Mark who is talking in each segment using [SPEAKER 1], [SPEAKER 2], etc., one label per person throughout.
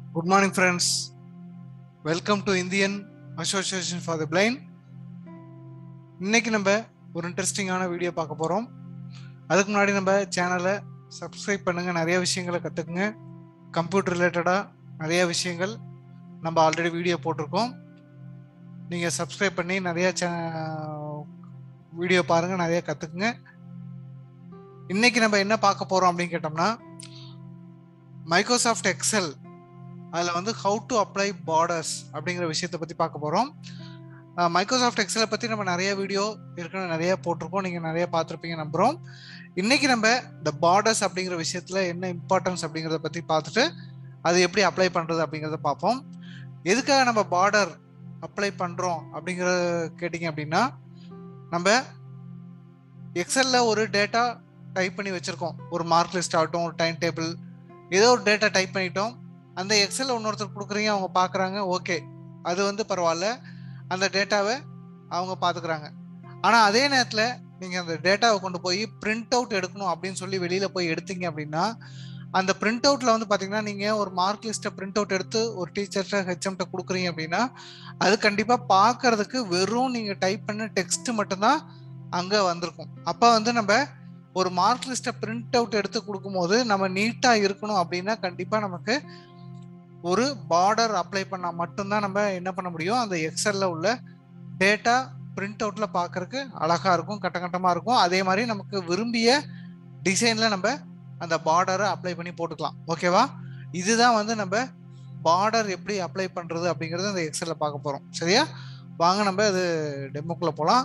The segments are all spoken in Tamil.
[SPEAKER 1] Good morning friends welcome to Indian association for the blind இன்னைக்கு நம்ம ஒரு இன்ட்ரெஸ்டிங்கான வீடியோ பார்க்க போகிறோம் அதுக்கு முன்னாடி நம்ம சேனலை சப்ஸ்கிரைப் பண்ணுங்க நிறைய விஷயங்களை கற்றுக்குங்க கம்ப்யூட்டர் ரிலேட்டடாக நிறைய விஷயங்கள் நம்ம ஆல்ரெடி வீடியோ போட்டிருக்கோம் நீங்கள் சப்ஸ்கிரைப் பண்ணி நிறைய சே வீடியோ பாருங்கள் நிறைய கற்றுக்குங்க இன்னைக்கு நம்ம என்ன பார்க்க போகிறோம் அப்படின்னு கேட்டோம்னா மைக்ரோசாஃப்ட் எக்ஸல் அதில் வந்து ஹவு டு அப்ளை பார்டர்ஸ் அப்படிங்கிற விஷயத்தை பற்றி பார்க்க போகிறோம் மைக்ரோசாஃப்ட் எக்ஸலை பற்றி நம்ம நிறைய வீடியோ இருக்குன்னு நிறைய போட்டிருக்கோம் நீங்கள் நிறைய பார்த்துருப்பீங்க நம்புகிறோம் இன்னைக்கு நம்ம இந்த பார்டர்ஸ் அப்படிங்கிற விஷயத்தில் என்ன இம்பார்ட்டன்ஸ் அப்படிங்கிறத பற்றி பார்த்துட்டு அது எப்படி அப்ளை பண்ணுறது அப்படிங்கிறத பார்ப்போம் எதுக்காக நம்ம பார்டர் அப்ளை பண்ணுறோம் அப்படிங்கிற கேட்டிங்க அப்படின்னா நம்ம எக்ஸலில் ஒரு டேட்டா டைப் பண்ணி வச்சுருக்கோம் ஒரு மார்க் லிஸ்ட் ஆகட்டும் ஒரு டைம் டேபிள் ஏதோ ஒரு டேட்டா டைப் பண்ணிட்டோம் அந்த எக்ஸலில் இன்னொருத்தர் கொடுக்குறீங்க அவங்க பார்க்குறாங்க ஓகே அது வந்து பரவாயில்ல அந்த டேட்டாவை அவங்க பார்த்துக்குறாங்க ஆனால் அதே நேரத்தில் நீங்கள் அந்த டேட்டாவை கொண்டு போய் பிரிண்ட் அவுட் எடுக்கணும் அப்படின்னு சொல்லி வெளியில் போய் எடுத்தீங்க அப்படின்னா அந்த பிரிண்ட் அவுட்டில் வந்து பார்த்தீங்கன்னா நீங்கள் ஒரு மார்க் லிஸ்ட்டை பிரிண்ட் அவுட் எடுத்து ஒரு டீச்சர்கிட்ட ஹெச்எம்கிட்ட கொடுக்குறீங்க அப்படின்னா அது கண்டிப்பாக பார்க்கறதுக்கு வெறும் நீங்கள் டைப் பண்ண டெக்ஸ்ட் மட்டும்தான் அங்கே வந்திருக்கும் அப்போ வந்து நம்ம ஒரு மார்க் லிஸ்ட்டை பிரிண்ட் அவுட் எடுத்து கொடுக்கும்போது நம்ம நீட்டாக இருக்கணும் அப்படின்னா கண்டிப்பாக நமக்கு ஒரு பார்டர் அப்ளை பண்ணால் மட்டும்தான் நம்ம என்ன பண்ண முடியும் அந்த எக்ஸலில் உள்ள டேட்டா பிரிண்ட் அவுட்டில் பார்க்கறக்கு அழகாக இருக்கும் கட்ட கட்டமாக இருக்கும் அதே மாதிரி நமக்கு விரும்பிய டிசைனில் நம்ம அந்த பார்டரை அப்ளை பண்ணி போட்டுக்கலாம் ஓகேவா இதுதான் வந்து நம்ம பார்டர் எப்படி அப்ளை பண்ணுறது அப்படிங்கிறது அந்த எக்ஸலில் பார்க்க போகிறோம் சரியா வாங்க நம்ம அது டெமோக்குள்ளே போகலாம்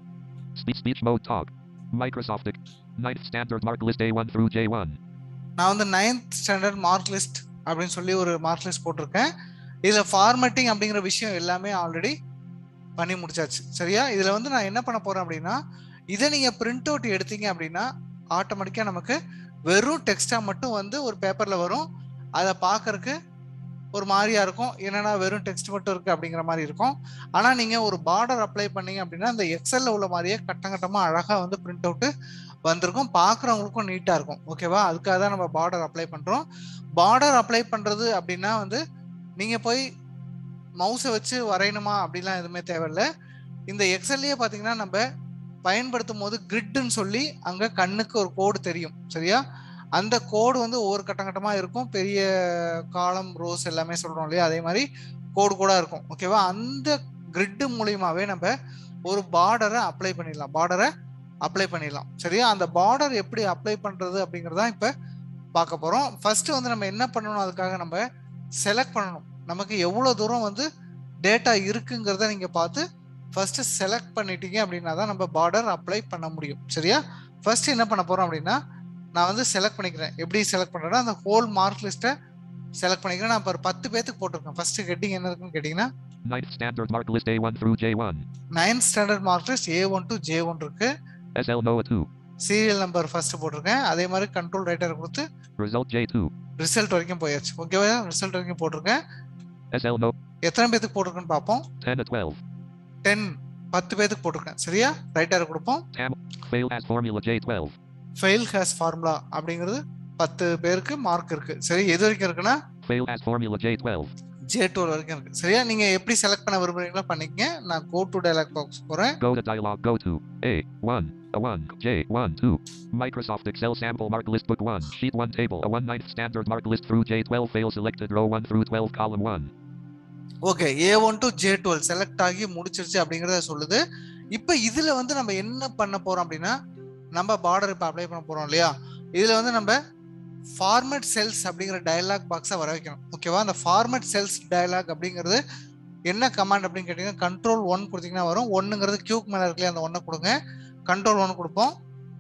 [SPEAKER 2] Speech speech mode talk. Microsoft Ex- Ninth Standard Mark List A1 through J1.
[SPEAKER 1] நான் வந்து நைன்த் ஸ்டாண்டர்ட் மார்க் லிஸ்ட் அப்படின்னு சொல்லி ஒரு மார்க் லிஸ்ட் போட்டிருக்கேன் இதில் ஃபார்மேட்டிங் அப்படிங்கிற விஷயம் எல்லாமே ஆல்ரெடி பண்ணி முடிச்சாச்சு சரியா இதில் வந்து நான் என்ன பண்ண போகிறேன் அப்படின்னா இதை நீங்கள் பிரிண்ட் அவுட் எடுத்தீங்க அப்படின்னா ஆட்டோமேட்டிக்காக நமக்கு வெறும் டெக்ஸ்டாக மட்டும் வந்து ஒரு பேப்பரில் வரும் அதை பார்க்கறக்கு ஒரு மாதிரியா இருக்கும் என்னன்னா வெறும் டெக்ஸ்ட் மட்டும் இருக்கு அப்படிங்கிற மாதிரி இருக்கும் ஆனால் நீங்கள் ஒரு பார்டர் அப்ளை பண்ணீங்க அப்படின்னா அந்த எக்ஸலில் உள்ள மாதிரியே கட்டம் கட்டமாக அழகாக வந்து பிரிண்ட் அவுட்டு வந்திருக்கும் பார்க்குறவங்களுக்கும் நீட்டாக இருக்கும் ஓகேவா அதுக்காக தான் நம்ம பார்டர் அப்ளை பண்ணுறோம் பார்டர் அப்ளை பண்ணுறது அப்படின்னா வந்து நீங்கள் போய் மவுஸை வச்சு வரையணுமா அப்படிலாம் எதுவுமே தேவையில்லை இந்த எக்ஸல்லையே பார்த்தீங்கன்னா நம்ம பயன்படுத்தும் போது கிரிட்டுன்னு சொல்லி அங்கே கண்ணுக்கு ஒரு கோடு தெரியும் சரியா அந்த கோடு வந்து ஒவ்வொரு கட்டம் கட்டமாக இருக்கும் பெரிய காலம் ரோஸ் எல்லாமே சொல்கிறோம் இல்லையா அதே மாதிரி கோடு கூட இருக்கும் ஓகேவா அந்த கிரிட்டு மூலியமாகவே நம்ம ஒரு பார்டரை அப்ளை பண்ணிடலாம் பார்டரை அப்ளை பண்ணிடலாம் சரியா அந்த பார்டர் எப்படி அப்ளை பண்ணுறது அப்படிங்கிறதா இப்போ பார்க்க போகிறோம் ஃபர்ஸ்ட் வந்து நம்ம என்ன பண்ணணும் அதுக்காக நம்ம செலக்ட் பண்ணணும் நமக்கு எவ்வளோ தூரம் வந்து டேட்டா இருக்குங்கிறத நீங்கள் பார்த்து ஃபர்ஸ்ட் செலக்ட் பண்ணிட்டீங்க அப்படின்னா தான் நம்ம பார்டர் அப்ளை பண்ண முடியும் சரியா ஃபர்ஸ்ட் என்ன பண்ண போகிறோம் அப்படின்னா நான் வந்து செலக்ட் பண்ணிக்கிறேன் எப்படி செலக்ட் பண்ணுறேன்னா அந்த ஹோல் மார்க் லிஸ்ட்டை செலக்ட் பண்ணிக்கிறேன் நான் இப்போ ஒரு பத்து பேத்துக்கு போட்டிருக்கேன் ஃபர்ஸ்ட் ஹெட்டிங் என்ன இருக்குன்னு கேட்டிங்கன்னா
[SPEAKER 2] Ninth Standard Mark List A1 through J1.
[SPEAKER 1] Ninth standard mark list A one to J one இருக்கு
[SPEAKER 2] SL NOAA 2.
[SPEAKER 1] Serial number first போட்டிருக்கேன் அதே மாதிரி கண்ட்ரோல் ரைட்டர் கொடுத்து
[SPEAKER 2] Result J2.
[SPEAKER 1] ரிசல்ட் வரைக்கும் போயாச்சு ஓகேவா ரிசல்ட் வரைக்கும் போட்டிருக்கேன்
[SPEAKER 2] SL No
[SPEAKER 1] எத்தனை பேத்துக்கு போட்டிருக்குன்னு பார்ப்போம்
[SPEAKER 2] 10 to 12.
[SPEAKER 1] டென் பத்து பேத்துக்கு போட்டிருக்கேன் சரியா ரைட்டர் கொடுப்போம்
[SPEAKER 2] Tam fail as formula J12.
[SPEAKER 1] Fail as formula அப்படிங்கிறது பத்து பேருக்கு மார்க் இருக்கு சரி எது வரைக்கும் இருக்குன்னா
[SPEAKER 2] Fail as formula J12.
[SPEAKER 1] J twelve வரைக்கும் இருக்கு சரியா நீங்க எப்படி செலக்ட் பண்ண விரும்புறீங்களோ பண்ணிக்கங்க நான் கோ டு டைலாக் பாக்ஸ் போறேன்
[SPEAKER 2] Go to dialog go to A1. A1 J1 2. Microsoft Excel sample mark list book 1. Sheet 1 table. A1 ninth standard mark list through J12 fail selected row 1 through 12 column 1.
[SPEAKER 1] Okay A one to J twelve select ஆகி முடிச்சிருச்சு அப்படிங்கிறத சொல்லுது இப்போ இதுல வந்து நம்ம என்ன பண்ண போறோம் அப்படின்னா நம்ம பார்டர் இப்போ அப்ளை பண்ண போறோம் இல்லையா இதுல வந்து நம்ம ஃபார்மேட் செல்ஸ் அப்படிங்கிற டயலாக் பாக்ஸை வர வைக்கணும் ஓகேவா அந்த ஃபார்மேட் செல்ஸ் டயலாக் அப்படிங்கிறது என்ன கமாண்ட் அப்படின்னு கேட்டீங்கன்னா கண்ட்ரோல் ஒன் கொடுத்தீங்கன்னா வரும் ஒன்னுங்கிறது கியூக் மேல இருக்குல்லையா அந்த ஒன்னை கொடுங்க கண்ட்ரோல் ஒன் கொடுப்போம்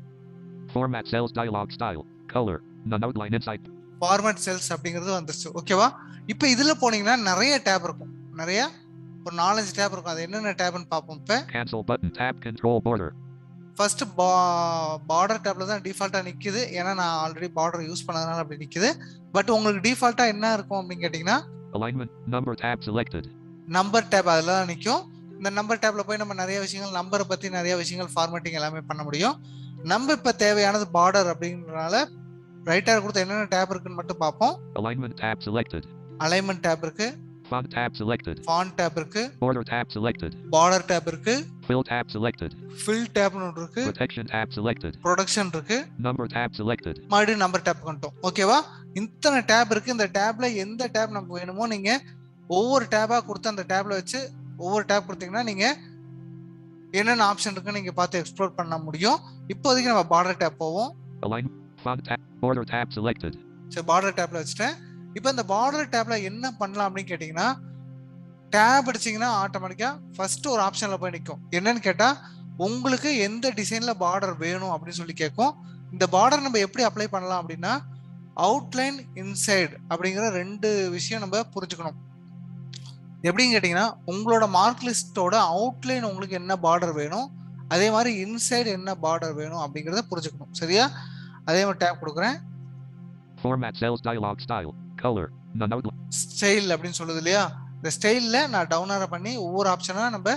[SPEAKER 2] Format cells dialog style. Color. None outline insight.
[SPEAKER 1] Format cells அப்படிங்கிறது வந்துருச்சு ஓகேவா இப்போ இதுல போனீங்கன்னா நிறைய டேப் இருக்கும் நிறைய ஒரு நாலஞ்சு டேப் இருக்கும் அது என்னென்ன டேப்னு பார்ப்போம் இப்போ
[SPEAKER 2] Cancel button. Tab control border.
[SPEAKER 1] First பா பார்டர் டேப்ல தான் டிஃபால்ட்டா நிக்குது ஏன்னா நான் ஆல்ரெடி பார்டர் யூஸ் பண்ணதுனால அப்படி நிக்குது பட் உங்களுக்கு டிஃபால்ட்டா என்ன இருக்கும் அப்படின்னு கேட்டிங்கன்னா
[SPEAKER 2] Alignment. Number tab selected.
[SPEAKER 1] Number tab அதில் தான் நிற்கும் இந்த நம்பர் டேப்ல போய் நம்ம நிறைய விஷயங்கள் நம்பரை பத்தி நிறைய விஷயங்கள் ஃபார்மேட்டிங் எல்லாமே பண்ண முடியும் நம்ம இப்போ தேவையானது பார்டர் அப்படின்றனால ரைட்டர் கொடுத்த என்னென்ன டேப் இருக்குன்னு மட்டும் பார்ப்போம்
[SPEAKER 2] Alignment tab selected.
[SPEAKER 1] Alignment tab இருக்கு
[SPEAKER 2] Font tab selected.
[SPEAKER 1] Font tab இருக்கு
[SPEAKER 2] Border tab selected.
[SPEAKER 1] Border tab இருக்கு
[SPEAKER 2] Fill tab selected.
[SPEAKER 1] ஃபில் டேப்னு ஒன்று இருக்கு
[SPEAKER 2] Protection tab selected.
[SPEAKER 1] ப்ரொடக்ஷன் இருக்கு
[SPEAKER 2] Number tab selected.
[SPEAKER 1] மறுபடியும் நம்பர் டேப் பண்ணிட்டோம் ஓகேவா இத்தனை டேப் இருக்கு இந்த டேப்ல எந்த டேப் நமக்கு வேணுமோ நீங்க ஒவ்வொரு டேபா கொடுத்து அந்த டேப்ல வச்சு ஒவ்வொரு டேப் கொடுத்தீங்கன்னா நீங்க என்னென்ன ஆப்ஷன் இருக்குன்னு நீங்க பார்த்து எக்ஸ்ப்ளோர் பண்ண முடியும் இப்போதைக்கு நம்ம பார்டர் டேப் போவோம்
[SPEAKER 2] Align. Font tab. Border tab selected.
[SPEAKER 1] சரி பார்டர் டேப்ல வச்சுட்டேன் இப்போ இந்த பார்டர் டேப்ல என்ன பண்ணலாம் அப்படின்னு கேட்டிங்கன்னா டேப் அடிச்சீங்கன்னா ஆட்டோமேட்டிக்கா ஃபர்ஸ்ட் ஒரு ஆப்ஷன்ல போய் நிற்கும் என்னன்னு கேட்டா உங்களுக்கு எந்த டிசைன்ல பார்டர் வேணும் அப்படின்னு சொல்லி கேட்கும் இந்த பார்டர் நம்ம எப்படி அப்ளை பண்ணலாம் அப்படின்னா அவுட்லைன் இன்சைடு அப்படிங்கிற ரெண்டு விஷயம் நம்ம புரிஞ்சுக்கணும் எப்படின்னு கேட்டிங்கன்னா உங்களோட மார்க் லிஸ்ட்டோட அவுட்லைன் உங்களுக்கு என்ன பார்டர் வேணும் அதே மாதிரி இன்சைடு என்ன பார்டர் வேணும் அப்படிங்கிறத புரிஞ்சுக்கணும் சரியா அதே மாதிரி டேப் கொடுக்குறேன்
[SPEAKER 2] Format cells dialog style. Color. None outline.
[SPEAKER 1] Style அப்படின்னு சொல்லுது இல்லையா இந்த ஸ்டைலில் நான் டவுன் ஆர பண்ணி ஒவ்வொரு ஆப்ஷனாக நம்ம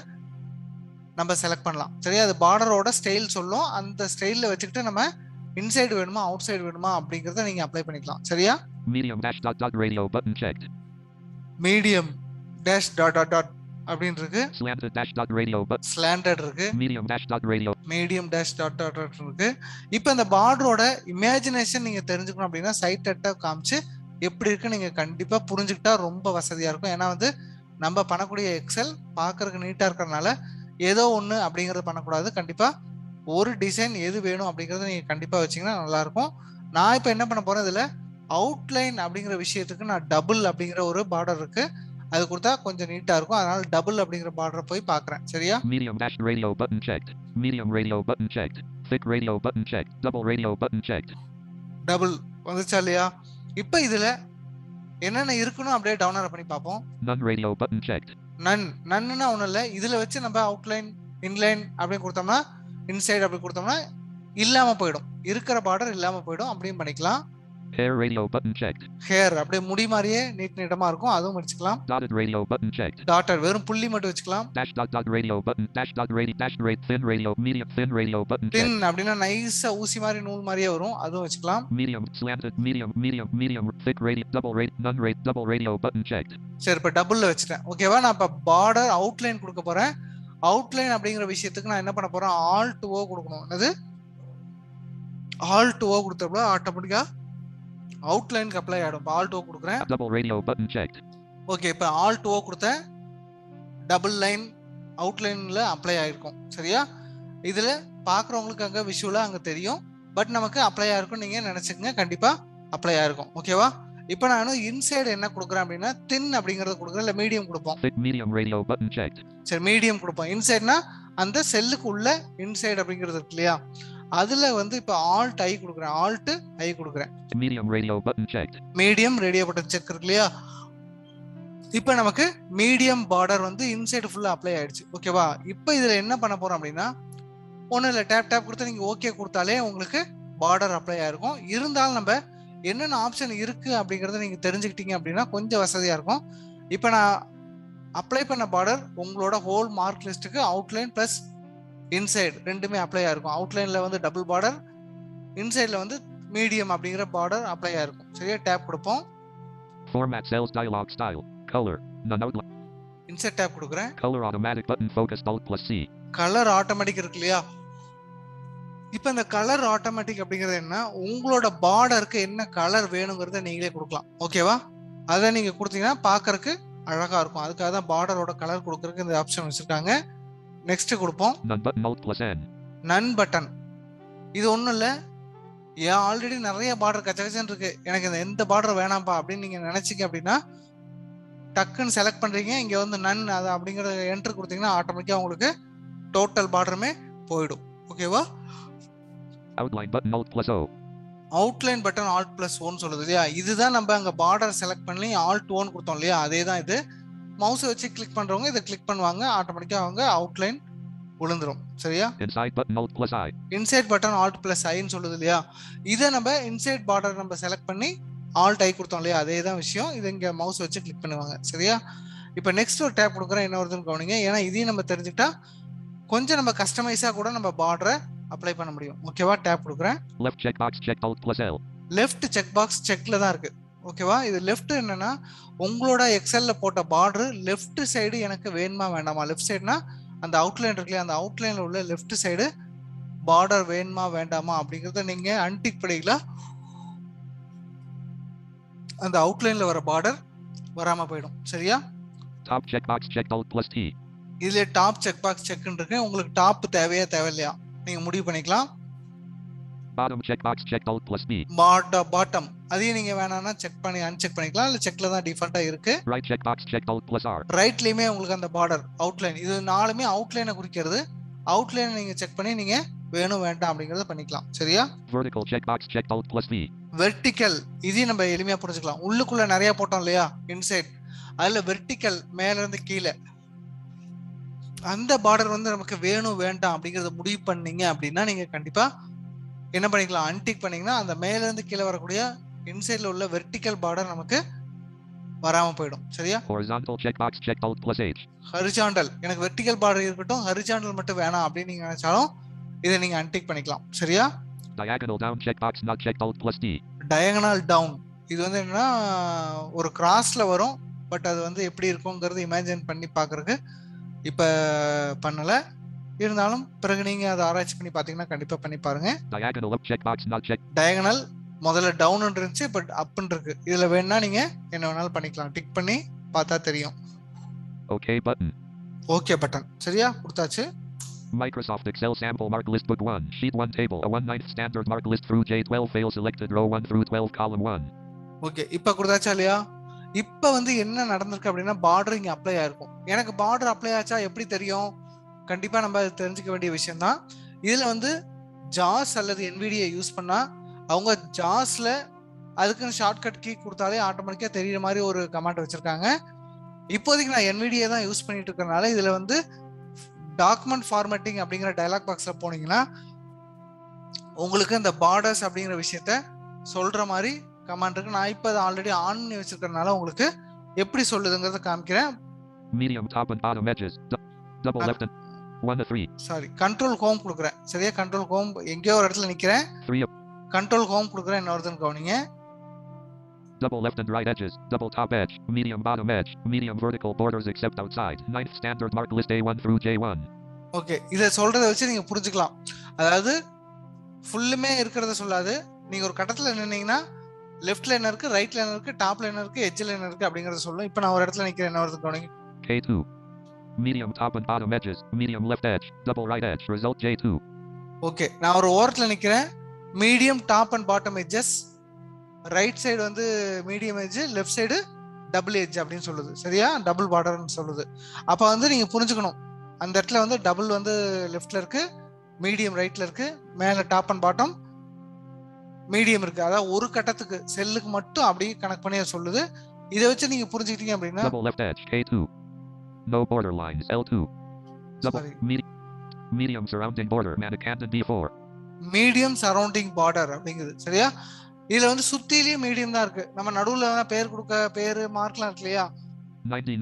[SPEAKER 1] நம்ம செலக்ட் பண்ணலாம் சரியா அது பார்டரோட ஸ்டைல் சொல்லும் அந்த ஸ்டைலில் வச்சுக்கிட்டு நம்ம இன்சைடு வேணுமா அவுட் சைடு வேணுமா அப்படிங்கிறத நீங்கள் அப்ளை பண்ணிக்கலாம் சரியா
[SPEAKER 2] Medium dash dot dot radio button checked.
[SPEAKER 1] Medium dash dot dot dot அப்படின்னு இருக்கு
[SPEAKER 2] Slanted dash dot radio but
[SPEAKER 1] slanted இருக்கு
[SPEAKER 2] medium dash dot radio.
[SPEAKER 1] Medium dash dot dot dot இருக்கு இப்போ இந்த பார்டரோட இமேஜினேஷன் நீங்கள் தெரிஞ்சுக்கணும் அப்படின்னா சைட் டட்டை காமிச்சு எப்படி இருக்கு நீங்கள் கண்டிப்பாக புரிஞ்சுக்கிட்டா ரொம்ப வசதியாக இருக்கும் ஏன்னா வந்து நம்ம பண்ணக்கூடிய எக்ஸல் பார்க்கறதுக்கு நீட்டாக இருக்கிறனால ஏதோ ஒன்று அப்படிங்கிறது பண்ணக்கூடாது கண்டிப்பாக ஒரு டிசைன் எது வேணும் அப்படிங்கிறத நீங்கள் கண்டிப்பாக வச்சிங்கன்னா நல்லாயிருக்கும் நான் இப்போ என்ன பண்ண போகிறேன் இதில் அவுட்லைன் அப்படிங்கிற விஷயத்துக்கு நான் டபுள் அப்படிங்கிற ஒரு பார்டர் இருக்கு அது கொடுத்தா கொஞ்சம் நீட்டாக இருக்கும் அதனால டபுள் அப்படிங்கிற பார்டரை போய் பார்க்குறேன் சரியா
[SPEAKER 2] Medium dash radio button checked. Medium radio button checked. Thick radio button checked. Double radio button checked.
[SPEAKER 1] Double வந்துச்சா இல்லையா இப்போ இதுல என்னென்ன இருக்குன்னு அப்படியே டவுன்லோட் பண்ணி பார்ப்போம்
[SPEAKER 2] None radio button checked.
[SPEAKER 1] நன் நன்னுனா ஒன்றும் இல்லை இதுல வச்சு நம்ம அவுட்லைன் இன்லைன் அப்படின்னு கொடுத்தோம்னா இன்சைடு அப்படி கொடுத்தோம்னா இல்லாம போயிடும் இருக்கிற பார்டர் இல்லாம போயிடும் அப்படியும் பண்ணிக்கலாம்
[SPEAKER 2] Hair radio button checked.
[SPEAKER 1] Hair அப்படியே முடி மாதிரியே நீட் நீட்டமா இருக்கும் அதுவும் வச்சுக்கலாம்
[SPEAKER 2] Dotted radio button checked.
[SPEAKER 1] Dotted வெறும் புள்ளி மட்டும் வச்சுக்கலாம்
[SPEAKER 2] Dash dot dot radio button. Dash dot radio. Dash rate thin radio. Medium thin radio button checked.
[SPEAKER 1] பின் அப்படின்னா நைஸா ஊசி மாதிரி நூல் மாதிரியே வரும் அதுவும் வச்சுக்கலாம்
[SPEAKER 2] Medium slanted. Medium medium medium thick radio. Double rate. None rate. Double radio button checked.
[SPEAKER 1] சரி இப்போ டபுள்ல வச்சுட்டேன் ஓகேவா நான் இப்போ பார்டர் அவுட்லைன் கொடுக்க போறேன் அவுட்லைன் அப்படிங்கிற விஷயத்துக்கு நான் என்ன பண்ண போறேன் ஆல் டு ஓ கொடுக்கணும் என்னது ஆல் டு ஓ கொடுத்தப்பல ஆட்டோமேட்டிக்கா அவுட்லைனுக்கு அப்ளை ஆகிடும் இப்போ ஆல் டு ஓ கொடுக்குறேன்
[SPEAKER 2] Double radio button checked.
[SPEAKER 1] Okay இப்போ ஆல் டு ஓ கொடுத்தேன் டபுள் லைன் அவுட்லைனில் அப்ளை ஆகிருக்கும் சரியா இதில் பார்க்குறவங்களுக்கு அங்கே விஷுவலாக அங்கே தெரியும் பட் நமக்கு அப்ளை ஆயிருக்கும் நீங்கள் நினச்சிக்கங்க கண்டிப்பாக அப்ளை ஆயிருக்கும் ஓகேவா இப்போ நான் இன்சைடு என்ன கொடுக்குறேன் அப்படின்னா தின் அப்படிங்கறத கொடுக்குறேன் இல்லை மீடியம் கொடுப்போம்
[SPEAKER 2] Thick medium radio button checked.
[SPEAKER 1] சரி மீடியம் கொடுப்போம் இன்சைட்னா அந்த செல்லுக்கு உள்ள இன்சைடு அப்படிங்கிறது இருக்கு இல்லையா அதுல வந்து இப்போ ஆல்ட் ஐ கொடுக்குறேன் ஆல்ட் ஐ கொடுக்குறேன்
[SPEAKER 2] Medium radio button checked.
[SPEAKER 1] Medium radio button check இருக்கு இல்லையா இப்போ நமக்கு மீடியம் பார்டர் வந்து இன்சைடு ஃபுல்லாக அப்ளை ஆயிடுச்சு ஓகேவா இப்போ இதில் என்ன பண்ண போறோம் அப்படின்னா ஒன்றும் இல்லை டேப் டேப் கொடுத்து நீங்கள் ஓகே கொடுத்தாலே உங்களுக்கு பார்டர் அப்ளை ஆயிருக்கும் இருந்தாலும் நம்ம என்னென்ன ஆப்ஷன் இருக்கு அப்படிங்கிறத நீங்கள் தெரிஞ்சுக்கிட்டீங்க அப்படின்னா கொஞ்சம் வசதியாக இருக்கும் இப்போ நான் அப்ளை பண்ண பார்டர் உங்களோட ஹோல் மார்க் லிஸ்ட்டுக்கு அவுட்லைன் ப்ளஸ் இன்சைடு ரெண்டுமே அப்ளை ஆயிருக்கும் அவுட்லைனில் வந்து டபுள் பார்டர் இன்சைடில் வந்து மீடியம் அப்படிங்கிற பார்டர் அப்ளை ஆயிருக்கும் சரியா டேப் கொடுப்போம்
[SPEAKER 2] Format cells dialog style. Color. None outline.
[SPEAKER 1] Inset tab கொடுக்குறேன்
[SPEAKER 2] Color automatic button focused alt plus C.
[SPEAKER 1] Colour automatic இருக்கு இல்லையா இப்போ இந்த கலர் ஆட்டோமேட்டிக் அப்படிங்கிறது என்ன உங்களோட பார்டருக்கு என்ன கலர் வேணுங்கிறத நீங்களே கொடுக்கலாம் ஓகேவா அதை நீங்க கொடுத்தீங்கன்னா பார்க்கறதுக்கு அழகா இருக்கும் அதுக்காக தான் பார்டரோட கலர் கொடுக்கறதுக்கு இந்த ஆப்ஷன் வச்சிருக்காங்க நெக்ஸ்ட் கொடுப்போம்
[SPEAKER 2] None button alt plus N.
[SPEAKER 1] None button இது ஒன்றும் இல்லை ஏன் ஆல்ரெடி நிறைய பார்டர் கச்சகச்சன்னு இருக்கு எனக்கு இந்த எந்த பார்டர் வேணாம்ப்பா அப்படின்னு நீங்க நினைச்சீங்க அப்படின்னா டக்குன்னு செலக்ட் பண்றீங்க இங்க வந்து நன் அது அப்படிங்கிற என்ட்ரு கொடுத்தீங்கன்னா ஆட்டோமேட்டிக்கா உங்களுக்கு டோட்டல் பார்டருமே போயிடும் ஓகேவா
[SPEAKER 2] Outline button alt plus O.
[SPEAKER 1] Outline button alt plus one சொல்லுது இல்லையா இதுதான் நம்ம அங்க பார்டர் செலக்ட் பண்ணி ஆல்ட் ஒன் கொடுத்தோம் இல்லையா அதே தான் இது மவுஸை வச்சு கிளிக் பண்றவங்க இதை கிளிக் பண்ணுவாங்க ஆட்டோமேட்டிக்கா அவங்க அவுட்லைன் விழுந்துரும் சரியா
[SPEAKER 2] Inside button alt plus I.
[SPEAKER 1] Inside button alt plus ஐன்னு சொல்லுது இல்லையா இதை நம்ம இன்சைட் பார்டர் நம்ம செலக்ட் பண்ணி ஆல்ட் ஐ கொடுத்தோம் இல்லையா அதே தான் விஷயம் இது இங்கே மவுஸ் வச்சு கிளிக் பண்ணுவாங்க சரியா இப்போ நெக்ஸ்ட் ஒரு டேப் கொடுக்குறேன் என்ன வருதுன்னு கவனிங்க ஏன்னா இதையும் நம்ம தெரிஞ்சுக்கிட்டா கொஞ்சம் நம்ம கஸ்டமைஸாக கூட நம்ம பார்டரை அப்ளை பண்ண முடியும் ஓகேவா டேப் கொடுக்குறேன்
[SPEAKER 2] Left checkbox checked alt plus L.
[SPEAKER 1] Left check box செக்ல தான் இருக்கு ஓகேவா இது லெஃப்ட் என்னன்னா உங்களோட எக்ஸல்ல போட்ட பார்டர் லெஃப்ட் சைடு எனக்கு வேணுமா வேண்டாமா லெஃப்ட் சைடுனா அந்த அவுட்லைன் இருக்கு இல்லையா அந்த அவுட்லைன்ல உள்ள லெஃப்ட் சைடு பார்டர் வேணுமா வேண்டாமா அப்படிங்கறத நீங்க அன்டிக் பண்ணிக்கலாம் அந்த அவுட்லைன்ல வர பார்டர் வராம போயிடும் சரியா
[SPEAKER 2] Top checkbox checked Alt plus T.
[SPEAKER 1] இதுல டாப் செக் பாக்ஸ் செக்னு இருக்கு உங்களுக்கு டாப் தேவையா தேவையில்லையா நீங்க முடிவு பண்ணிக்கலாம்
[SPEAKER 2] Bottom checkbox checked Alt plus B.
[SPEAKER 1] Bottom அதையும் நீங்க வேணாம்னா செக் பண்ணி அன்செக் பண்ணிக்கலாம் இல்ல செக்ல தான் டிஃபால்ட்டா இருக்கு
[SPEAKER 2] Right checkbox checked Alt plus R.
[SPEAKER 1] ரைட்லயுமே உங்களுக்கு அந்த பார்டர் அவுட்லைன் இது நாலுமே அவுட்லைனை குறிக்கிறது அவுட்லைனை நீங்க செக் பண்ணி நீங்க வேணும் வேண்டாம் அப்படிங்கறத பண்ணிக்கலாம் சரியா
[SPEAKER 2] Vertical checkbox checked Alt plus V.
[SPEAKER 1] Vertical இதையும் நம்ம எளிமையா புரிஞ்சுக்கலாம் உள்ளுக்குள்ள நிறைய போட்டோம் இல்லையா இன்சைட் அதுல வெர்டிக்கல் மேல இருந்து கீழே அந்த பார்டர் வந்து நமக்கு வேணும் வேண்டாம் அப்படிங்கறத முடிவு பண்ணீங்க அப்படின்னா நீங்க கண்டிப்பா என்ன பண்ணிக்கலாம் அன்டிக் பண்ணீங்கன்னா அந்த மேல இருந்து கீழே வரக்கூடிய இன்சைட்ல உள்ள வெர்டிக்கல் பார்டர் நமக்கு வராம போயிடும் சரியா
[SPEAKER 2] Horizontal checkbox checked Alt plus H.
[SPEAKER 1] Horizontal எனக்கு வெர்டிக்கல் பார்டர் இருக்கட்டும் ஹரிஜாண்டல் மட்டும் வேணாம் அப்படின்னு நீங்க நினைச்சாலும் இதை நீங்க அன்டிக் பண்ணிக்கலாம் சரியா
[SPEAKER 2] Diagonal down checkbox not checked Alt plus D.
[SPEAKER 1] Diagonal down இது வந்து என்னன்னா ஒரு கிராஸ்ல வரும் பட் அது வந்து எப்படி இருக்குங்கிறது இமேஜின் பண்ணி பார்க்கறதுக்கு இப்போ பண்ணல இருந்தாலும் பிறகு நீங்க அதை ஆராய்ச்சி பண்ணி பார்த்தீங்கன்னா கண்டிப்பா பண்ணி பாருங்க
[SPEAKER 2] Diagonal up checkbox not checked.
[SPEAKER 1] Diagonal முதல்ல டவுன் இருந்துச்சு பட் அப்னு இருக்கு இதுல வேணா நீங்க என்ன வேணாலும் பண்ணிக்கலாம் டிக் பண்ணி பார்த்தா தெரியும்
[SPEAKER 2] OK button.
[SPEAKER 1] ஓகே பட்டன் சரியா கொடுத்தாச்சு
[SPEAKER 2] Microsoft Excel sample mark list book 1. Sheet 1 table. A 1 9th standard mark list through J12 fail selected row 1 through 12 column 1.
[SPEAKER 1] Okay இப்போ கொடுத்தாச்சா இல்லையா இப்போ வந்து என்ன நடந்திருக்கு அப்படின்னா பார்டர் இங்கே அப்ளை ஆயிருக்கும் எனக்கு பார்டர் அப்ளை ஆச்சா எப்படி தெரியும் கண்டிப்பாக நம்ம அது தெரிஞ்சுக்க வேண்டிய விஷயம் தான் இதில் வந்து ஜாஸ் அல்லது என்விடியை யூஸ் பண்ணால் அவங்க ஜாஸில் அதுக்குன்னு ஷார்ட்கட் கீ கொடுத்தாலே ஆட்டோமேட்டிக்காக தெரியுற மாதிரி ஒரு கமாண்ட் வச்சுருக்காங்க இப்போதைக்கு நான் என்விடியை தான் யூஸ் பண்ணிட்டு இருக்கறனால இதில் வந்து டாக்குமெண்ட் ஃபார்மேட்டிங் அப்படிங்கிற டயலாக் பாக்ஸில் போனீங்கன்னா உங்களுக்கு இந்த பார்டர்ஸ் அப்படிங்கிற விஷயத்த சொல்ற மாதிரி கமாண்ட் இருக்கு நான் இப்போ அதை ஆல்ரெடி ஆன் பண்ணி வச்சிருக்கறனால உங்களுக்கு எப்படி சொல்லுதுங்கிறத காமிக்கிறேன்
[SPEAKER 2] Medium top and bottom edges. Du- double
[SPEAKER 1] Uh,
[SPEAKER 2] left and 1 to 3.
[SPEAKER 1] Sorry control home கொடுக்குறேன் சரியா கண்ட்ரோல் ஹோம் எங்கேயோ ஒரு இடத்துல நிக்கிறேன்
[SPEAKER 2] 3 up.
[SPEAKER 1] கண்ட்ரோல் ஹோம் கொடுக்குறேன் இன்னொருத்தன் கவனிங்க
[SPEAKER 2] Double left and right edges. Double top edge. Medium bottom edge. Medium vertical borders except outside. Ninth standard mark list A1 through J1.
[SPEAKER 1] Okay இதை சொல்றதை வச்சு நீங்க புரிஞ்சுக்கலாம் அதாவது ஃபுல்லுமே இருக்கிறத சொல்லாது நீங்க ஒரு கட்டத்துல நின்னீங்கன்னா லெஃப்ட்ல என்ன இருக்கு ரைட்ல என்ன இருக்கு டாப்ல என்ன இருக்கு எட்ஜ்ல என்ன இருக்கு அப்படிங்கறத சொல்லும் இப்போ நான் ஒரு இடத்துல நிக்கிறேன் என்ன வருது கவனிங்க
[SPEAKER 2] K2. Medium top and bottom edges. Medium left edge. Double right edge. Result J2.
[SPEAKER 1] Okay நான் ஒரு ஓரத்துல நிக்கிறேன் medium top and bottom edges right side வந்து medium edge left side double edge அப்படின்னு சொல்லுது சரியா டபுள் பார்டர்னு சொல்லுது அப்போ வந்து நீங்க புரிஞ்சுக்கணும் அந்த இடத்துல வந்து டபுள் வந்து லெஃப்ட்ல இருக்கு மீடியம் ரைட்ல இருக்கு மேல டாப் அண்ட் பாட்டம் மீடியம் இருக்கு அதாவது ஒரு கட்டத்துக்கு செல்லுக்கு மட்டும் அப்படியே கனெக்ட் பண்ணி அது சொல்லுது இதை வச்சு நீங்க புரிஞ்சுக்கிட்டீங்க அப்படின்னா
[SPEAKER 2] Double left edge. K2. No border lines. L2. Double.
[SPEAKER 1] Sorry.
[SPEAKER 2] Medi- medium surrounding border. Manicanton B4.
[SPEAKER 1] Medium surrounding border அப்படிங்குது சரியா இதுல வந்து சுத்திலயும் மீடியம் தான் இருக்கு நம்ம நடுவுல வேணா பேர் கொடுக்க பேரு மார்க்லாம் இருக்கு இல்லையா
[SPEAKER 2] 90,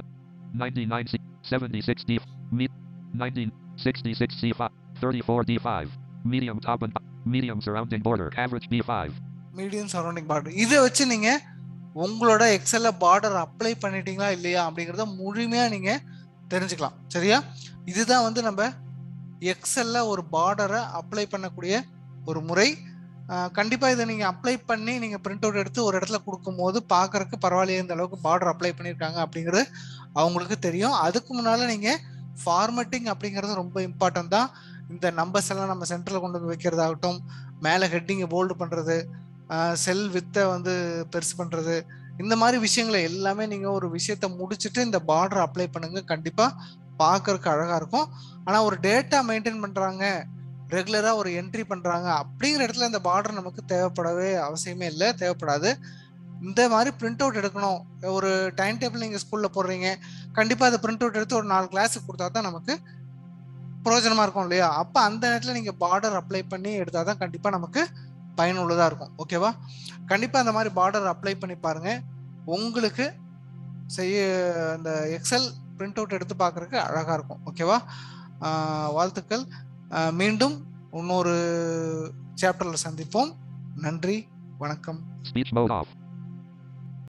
[SPEAKER 2] 99 C, 76 D, me, 19, 66 C5, 34 D5, medium top and medium surrounding border, average B5,
[SPEAKER 1] medium surrounding border இதை வச்சு நீங்க உங்களோட எக்ஸல்ல பார்டர் அப்ளை பண்ணிட்டீங்களா இல்லையா அப்படிங்கறத முழுமையா நீங்க தெரிஞ்சுக்கலாம் சரியா இதுதான் வந்து நம்ம எக்ஸல்ல ஒரு பார்டரை அப்ளை பண்ணக்கூடிய ஒரு முறை ஆஹ் கண்டிப்பா இதை நீங்க அப்ளை பண்ணி நீங்க பிரிண்ட் அவுட் எடுத்து ஒரு இடத்துல கொடுக்கும்போது பார்க்கறதுக்கு பரவாயில்லையே இந்த அளவுக்கு பார்டர் அப்ளை பண்ணியிருக்காங்க அப்படிங்கிறது அவங்களுக்கு தெரியும் அதுக்கு முன்னால நீங்க ஃபார்மேட்டிங் அப்படிங்கிறது ரொம்ப இம்பார்ட்டன்ட் தான் இந்த நம்பர்ஸ் எல்லாம் நம்ம சென்டர்ல கொண்டு வந்து வைக்கிறதாகட்டும் மேலே ஹெட்டிங்கை போல்டு பண்றது செல் வித்தை வந்து பெருசு பண்றது இந்த மாதிரி விஷயங்களை எல்லாமே நீங்க ஒரு விஷயத்த முடிச்சுட்டு இந்த பார்டர் அப்ளை பண்ணுங்க கண்டிப்பா பார்க்கறதுக்கு அழகா இருக்கும் ஆனா ஒரு டேட்டா மெயின்டைன் பண்றாங்க ரெகுலரா ஒரு என்ட்ரி பண்றாங்க அப்படிங்கிற இடத்துல இந்த பார்டர் நமக்கு தேவைப்படவே அவசியமே இல்லை தேவைப்படாது இந்த மாதிரி பிரிண்ட் அவுட் எடுக்கணும் ஒரு டைம் டேபிள் நீங்க ஸ்கூல்ல போடுறீங்க கண்டிப்பா அதை பிரிண்ட் அவுட் எடுத்து ஒரு நாலு கிளாஸுக்கு கொடுத்தா தான் நமக்கு பிரயோஜனமா இருக்கும் இல்லையா அப்ப அந்த நேரத்துல நீங்க பார்டர் அப்ளை பண்ணி எடுத்தா தான் கண்டிப்பா நமக்கு பயனுள்ளதா இருக்கும் ஓகேவா கண்டிப்பா அந்த மாதிரி பார்டர் அப்ளை பண்ணி பாருங்க உங்களுக்கு செய்ய அந்த எக்ஸல் பிரிண்ட் அவுட் எடுத்து பார்க்கறதுக்கு அழகா இருக்கும் ஓகேவா ஆஹ் வாழ்த்துக்கள் ஆஹ் மீண்டும் இன்னொரு சாப்டர்ல சந்திப்போம் நன்றி வணக்கம்
[SPEAKER 2] speech mode off.